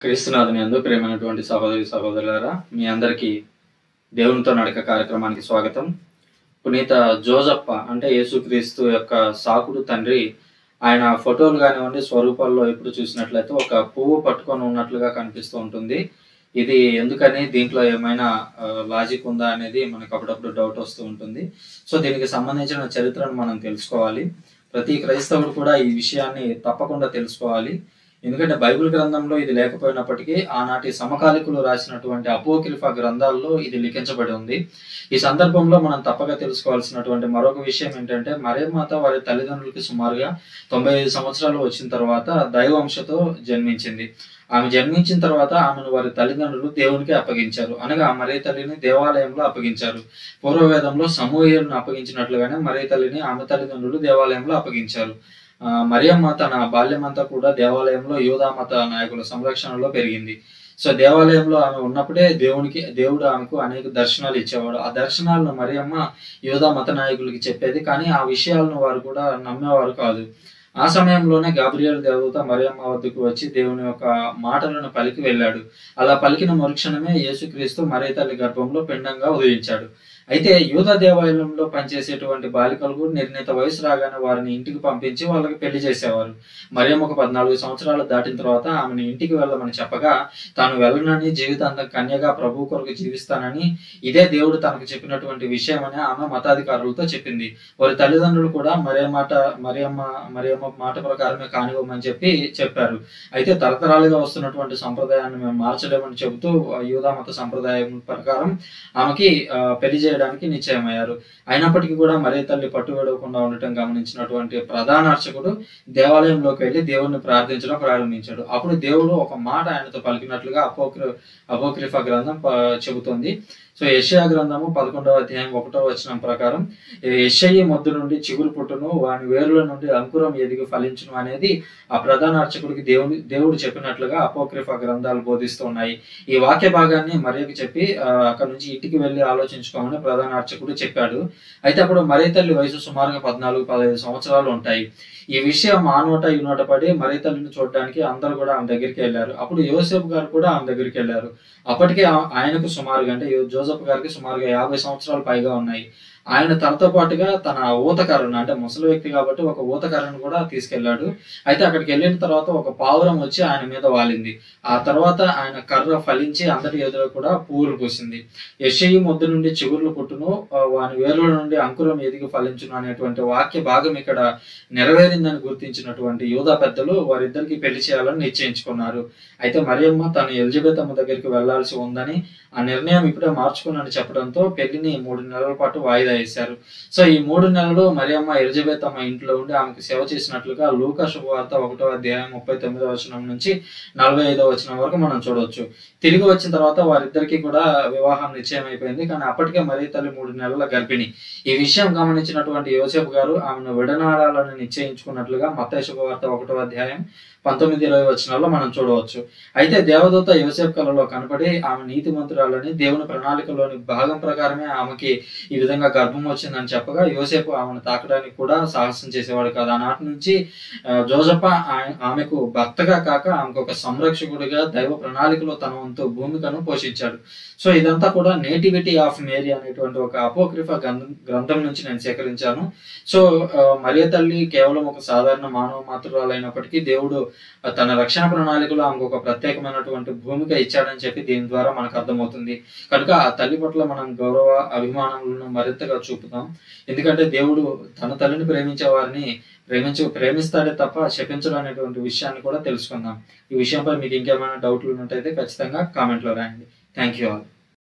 క్రీస్తునాథుని అందు ప్రేమైనటువంటి సహోదరి సహోదరులారా మీ అందరికీ దేవునితో నడక కార్యక్రమానికి స్వాగతం పునీత జోజప్ప అంటే యేసుక్రీస్తు యొక్క సాకుడు తండ్రి ఆయన ఫోటోలు కానివ్వండి స్వరూపాల్లో ఎప్పుడు చూసినట్లయితే ఒక పువ్వు పట్టుకొని ఉన్నట్లుగా కనిపిస్తూ ఉంటుంది ఇది ఎందుకని దీంట్లో ఏమైనా లాజిక్ ఉందా అనేది మనకు అప్పుడప్పుడు డౌట్ వస్తూ ఉంటుంది సో దీనికి సంబంధించిన చరిత్రను మనం తెలుసుకోవాలి ప్రతి క్రైస్తవుడు కూడా ఈ విషయాన్ని తప్పకుండా తెలుసుకోవాలి ఎందుకంటే బైబిల్ గ్రంథంలో ఇది లేకపోయినప్పటికీ ఆనాటి సమకాలికులు రాసినటువంటి అపోక్రిఫా గ్రంథాల్లో ఇది లిఖించబడి ఉంది ఈ సందర్భంలో మనం తప్పక తెలుసుకోవాల్సినటువంటి మరొక విషయం ఏంటంటే మరేమాత వారి తల్లిదండ్రులకి సుమారుగా తొంభై ఐదు సంవత్సరాలు వచ్చిన తర్వాత దైవంశతో జన్మించింది ఆమె జన్మించిన తర్వాత ఆమెను వారి తల్లిదండ్రులు దేవునికి అప్పగించారు అనగా మరే తల్లిని దేవాలయంలో అప్పగించారు పూర్వవేదంలో సమూహలను అప్పగించినట్లుగానే మరే తల్లిని ఆమె తల్లిదండ్రులు దేవాలయంలో అప్పగించారు ఆ, మరియమ్మ తన బాల్యమంతా కూడా దేవాలయంలో యూదామత నాయకుల సంరక్షణలో పెరిగింది సో దేవాలయంలో ఆమె ఉన్నప్పుడే దేవునికి దేవుడు ఆమెకు అనేక దర్శనాలు ఇచ్చేవాడు ఆ దర్శనాలను మరియమ్మ యూదా మత నాయకులకి చెప్పేది కానీ ఆ విషయాలను వారు కూడా నమ్మేవారు కాదు ఆ సమయంలోనే గాబ్రియల్ దేవత మరియమ్మ వద్దకు వచ్చి దేవుని యొక్క మాటలను పలికి వెళ్ళాడు అలా పలికిన మరుక్షణమే యేసుక్రీస్తు మరే తల్లి గర్భంలో పిండంగా ఉదయించాడు అయితే యూద దేవాలయంలో పనిచేసేటువంటి బాలికలకు నిర్ణీత వయసు రాగానే వారిని ఇంటికి పంపించి వాళ్ళకి పెళ్లి చేసేవారు మరియమ్మ ఒక పద్నాలుగు సంవత్సరాలు దాటిన తర్వాత ఆమెను ఇంటికి వెళ్ళమని చెప్పగా తాను వెళ్ళనని జీవితాంతం కన్యగా ప్రభు కొరకు జీవిస్తానని ఇదే దేవుడు తనకు చెప్పినటువంటి విషయమని ఆమె మతాధికారులతో చెప్పింది వారి తల్లిదండ్రులు కూడా మరే మాట మరియమ్మ మరియమ్మ మాట ప్రకారమే కానివ్వమని చెప్పి చెప్పారు అయితే తరతరాలుగా వస్తున్నటువంటి సంప్రదాయాన్ని మేము మార్చలేమని చెబుతూ ఆ యూదా మత సంప్రదాయం ప్రకారం ఆమెకి ఆ, పెళ్లి చేయడానికి నిశ్చయమయ్యారు అయినప్పటికీ కూడా మరే తల్లి పట్టు విడవకుండా ఉండటం గమనించినటువంటి ప్రధాన అర్చకుడు దేవాలయంలోకి వెళ్ళి దేవుణ్ణి ప్రార్థించడం ప్రారంభించాడు అప్పుడు దేవుడు ఒక మాట ఆయనతో పలికినట్లుగా అపోక్రి అపోక్రిఫా గ్రంథం ప- చెబుతోంది సో యెషయా గ్రంథము పదకొండవ అధ్యాయం ఒకటో వచనం ప్రకారం యెషయి మొద్దు నుండి చిగురు పుట్టును వాని వేరుల నుండి అంకురం ఎదిగి ఫలించును అనేది ఆ ప్రధాన అర్చకుడికి దేవుడి దేవుడు చెప్పినట్లుగా అపోక్రిఫా గ్రంథాలు బోధిస్తున్నాయి ఈ వాక్య భాగాన్ని మరియకు చెప్పి ఆ, అక్కడ నుంచి ఇంటికి వెళ్ళి ఆలోచించుకోమని ప్రధాన అర్చకుడు చెప్పాడు అయితే అప్పుడు మరీ తల్లి వయసు సుమారుగా పద్నాలుగు పదహైదు సంవత్సరాలు ఉంటాయి ఈ విషయం ఆ నోట ఈ నోట పడి మరీ తల్లిని చూడడానికి అందరూ కూడా ఆమె దగ్గరికి వెళ్ళారు అప్పుడు యోసేపు గారు కూడా ఆమె దగ్గరికి వెళ్ళారు అప్పటికే ఆ- ఆయనకు సుమారుగా అంటే యో- జోసెఫ్ గారికి సుమారుగా యాభై సంవత్సరాలు పైగా ఉన్నాయి ఆయన తనతో పాటుగా తన ఊతకర్రను అంటే ముసలి వ్యక్తి కాబట్టి ఒక ఊతకర్రను కూడా తీసుకెళ్లాడు అయితే అక్కడికి వెళ్ళిన తర్వాత ఒక పావురం వచ్చి ఆయన మీద వాలింది ఆ తర్వాత ఆయన కర్ర ఫలించి అందరి ఎదురు కూడా పువ్వులు పూసింది యషయి మొద్దు నుండి చిగుర్లు పుట్టును ఆ, వాని వేర్ల నుండి అంకురం ఎదిగి ఫలించును అనేటువంటి వాక్య భాగం ఇక్కడ నెరవేరిందని గుర్తించినటువంటి యూదా పెద్దలు వారిద్దరికి పెళ్లి చేయాలని నిశ్చయించుకున్నారు అయితే మరియమ్మ తను ఎలిజబెత్ అమ్మ దగ్గరికి వెళ్లాల్సి ఉందని ఆ నిర్ణయం ఇప్పుడే మార్చుకున్నాను చెప్పడంతో పెళ్లిని మూడు నెలల పాటు వాయిదా వేశారు సో ఈ మూడు నెలలు మరియమ్మ ఎలిజబెత్ అమ్మ ఇంట్లో ఉండి ఆమెకు సేవ చేసినట్లుగా లూకా శుభవార్త ఒకటో అధ్యాయం ముప్పై తొమ్మిదో వచనం నుంచి నలభై ఐదో వచనం వరకు మనం చూడవచ్చు తిరిగి వచ్చిన తర్వాత వారిద్దరికి కూడా వివాహం నిశ్చయం అయిపోయింది కానీ అప్పటికే మరీ తల్లి మూడు నెలల గర్భిణి ఈ విషయం గమనించినటువంటి యోసేపు గారు ఆమెను విడనాడాలని నిశ్చయించుకున్నట్లుగా మత్తయి శుభవార్త ఒకటో అధ్యాయం పంతొమ్మిది ఇరవై వచనాల్లో మనం చూడవచ్చు అయితే దేవదూత యోసేపు కళలో కనపడి ఆమె నీతిమంతురాలని దేవుని ప్రణాళికలోని భాగం ప్రకారమే ఆమెకి ఈ విధంగా గర్భం వచ్చిందని చెప్పగా యోసేపు ఆమెను తాకడానికి కూడా సాహసం చేసేవాడు కాదు ఆనాటి నుంచి ఆ, జోజప్ప ఆయ- ఆమెకు భర్తగా కాక ఆమెకు ఒక సంరక్షకుడిగా దైవ ప్రణాళికలో తన వంతు భూమికను పోషించాడు సో ఇదంతా కూడా నేటివిటీ ఆఫ్ మేరీ అనేటువంటి ఒక అపోక్రిఫా గ్రంథం గ్రంథం నుంచి నేను సేకరించాను సో ఆ, మరియ తల్లి కేవలం ఒక సాధారణ మానవ మాతృరాలైనప్పటికీ దేవుడు ఆ, తన రక్షణ ప్రణాళికలో ఆమెకు ఒక ప్రత్యేకమైనటువంటి భూమిక ఇచ్చాడని చెప్పి దీని ద్వారా మనకు అర్థమవుతుంది కనుక ఆ తల్లి పట్ల మనం గౌరవ అభిమానములను మరింతగా చూపుతాం ఎందుకంటే దేవుడు తన తల్లిని ప్రేమించే వారిని ప్రేమించు ప్రేమిస్తాడే తప్ప శపించడం అనేటువంటి విషయాన్ని కూడా తెలుసుకుందాం ఈ విషయంపై మీకు ఇంకేమైనా డౌట్లు ఉన్నట్టయితే ఖచ్చితంగా కామెంట్లో రాయండి థ్యాంక్ యూ ఆల్